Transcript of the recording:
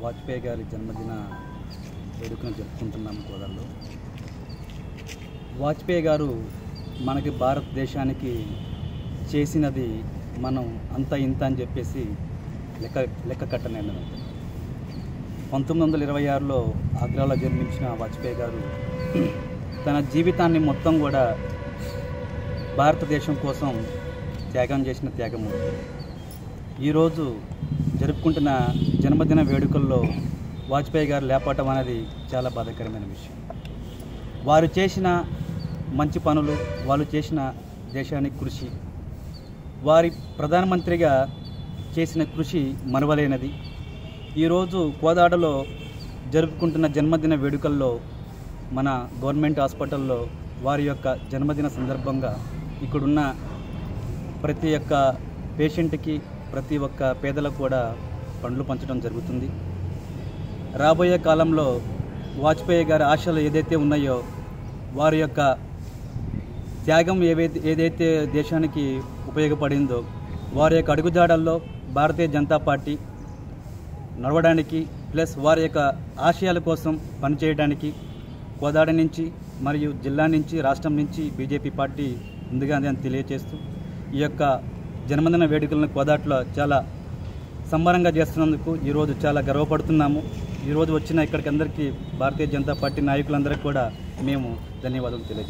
వాజ్పేయి గారి జన్మదిన వేడుకను జరుపుకుంటున్నాం కోదల్లో వాజ్పేయి గారు మనకి భారతదేశానికి చేసినది మనం అంత ఇంత అని చెప్పేసి లెక్క లెక్క కట్టలేనిది పంతొమ్మిది వందల ఇరవై ఆరులో ఆగ్రాలో జన్మించిన వాజ్పేయి గారు తన జీవితాన్ని మొత్తం కూడా భారతదేశం కోసం త్యాగం చేసిన త్యాగమూర్తి ఈరోజు జరుపుకుంటున్న జన్మదిన వేడుకల్లో వాజ్పేయి గారు లేపటం అనేది చాలా బాధాకరమైన విషయం వారు చేసిన మంచి పనులు వాళ్ళు చేసిన దేశానికి కృషి వారి ప్రధానమంత్రిగా చేసిన కృషి మరువలేనది ఈరోజు కోదాడలో జరుపుకుంటున్న జన్మదిన వేడుకల్లో మన గవర్నమెంట్ హాస్పిటల్లో వారి యొక్క జన్మదిన సందర్భంగా ఇక్కడున్న ప్రతి ఒక్క పేషెంట్కి ప్రతి ఒక్క పేదలకు కూడా పండ్లు పంచడం జరుగుతుంది రాబోయే కాలంలో వాజ్పేయి గారి ఆశలు ఏదైతే ఉన్నాయో వారి యొక్క త్యాగం ఏవైతే ఏదైతే దేశానికి ఉపయోగపడిందో వారి యొక్క అడుగుజాడల్లో భారతీయ జనతా పార్టీ నడవడానికి ప్లస్ వారి యొక్క ఆశయాల కోసం పనిచేయడానికి కోదాడ నుంచి మరియు జిల్లా నుంచి రాష్ట్రం నుంచి బీజేపీ పార్టీ ముందుగా అని తెలియజేస్తూ ఈ యొక్క జన్మదిన వేడుకలను కోదాట్లో చాలా సంబరంగా చేస్తున్నందుకు ఈరోజు చాలా గర్వపడుతున్నాము ఈరోజు వచ్చిన ఇక్కడికి అందరికీ భారతీయ జనతా పార్టీ నాయకులందరికీ కూడా మేము ధన్యవాదాలు తెలియజేస్తాం